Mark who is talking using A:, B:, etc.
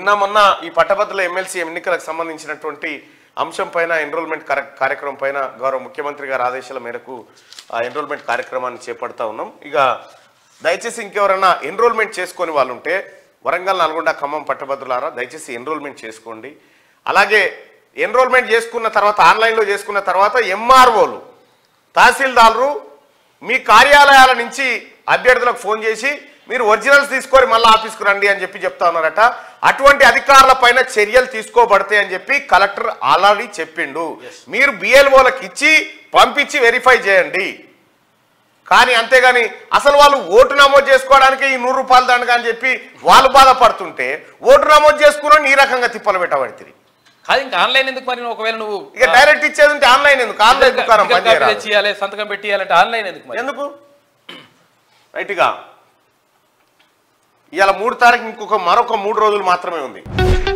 A: నిన్న మొన్న ఈ పట్టభద్రుల ఎమ్మెల్సీ ఎన్నికలకు సంబంధించినటువంటి అంశం పైన ఎన్రోల్మెంట్ కార్య- కార్యక్రమం పైన గౌరవ ముఖ్యమంత్రి గారి ఆదేశాల మేరకు ఆ ఎన్రోల్మెంట్ కార్యక్రమాన్ని చేపడతా ఉన్నాం ఇక దయచేసి ఇంకెవరైనా ఎన్రోల్మెంట్ చేసుకొని వాళ్ళు ఉంటే వరంగల్ నల్గొండ ఖమ్మం పట్టభద్రులారా దయచేసి ఎన్రోల్మెంట్ చేసుకోండి అలాగే ఎన్రోల్మెంట్ చేసుకున్న తర్వాత ఆన్లైన్లో చేసుకున్న తర్వాత ఎంఆర్ఓలు తహసీల్దార్లు మీ కార్యాలయాల నుంచి అభ్యర్థులకు ఫోన్ చేసి మీరు ఒరిజినల్స్ తీసుకొని మళ్ళీ ఆఫీస్కు రండి అని చెప్పి చెప్తా ఉన్నారట అటువంటి అధికారుల పైన చర్యలు తీసుకోబడతాయి అని చెప్పి కలెక్టర్ ఆల్రెడీ చెప్పిండు మీరు బిఎల్ఓలకు ఇచ్చి పంపించి వెరిఫై చేయండి కానీ అంతేగాని అసలు వాళ్ళు ఓటు నమోదు చేసుకోవడానికి ఈ నూరు రూపాయలు దండగా అని చెప్పి వాళ్ళు బాధపడుతుంటే ఓటు నమోదు చేసుకుని ఈ రకంగా తిప్పలు పెట్టబడుతుంది
B: కాదు ఇంకా ఆన్లైన్ ఎందుకు మరి నువ్వు ఒకవేళ నువ్వు
A: ఇక డైరెక్ట్ ఇచ్చేది ఉంటే ఆన్లైన్ ఎందుకు ఆన్లైన్ దుకాణం
B: టికెట్ కాపీ
A: పనిచేయాలి
B: తెచ్చియాలి సంతకం పెట్టియాలంటే ఆన్లైన్ ఎందుకు మరి
A: ఎందుకు రైట్గా ఇవాళ మూడు తారీఖు ఇంకొక మరొక మూడు రోజులు మాత్రమే ఉంది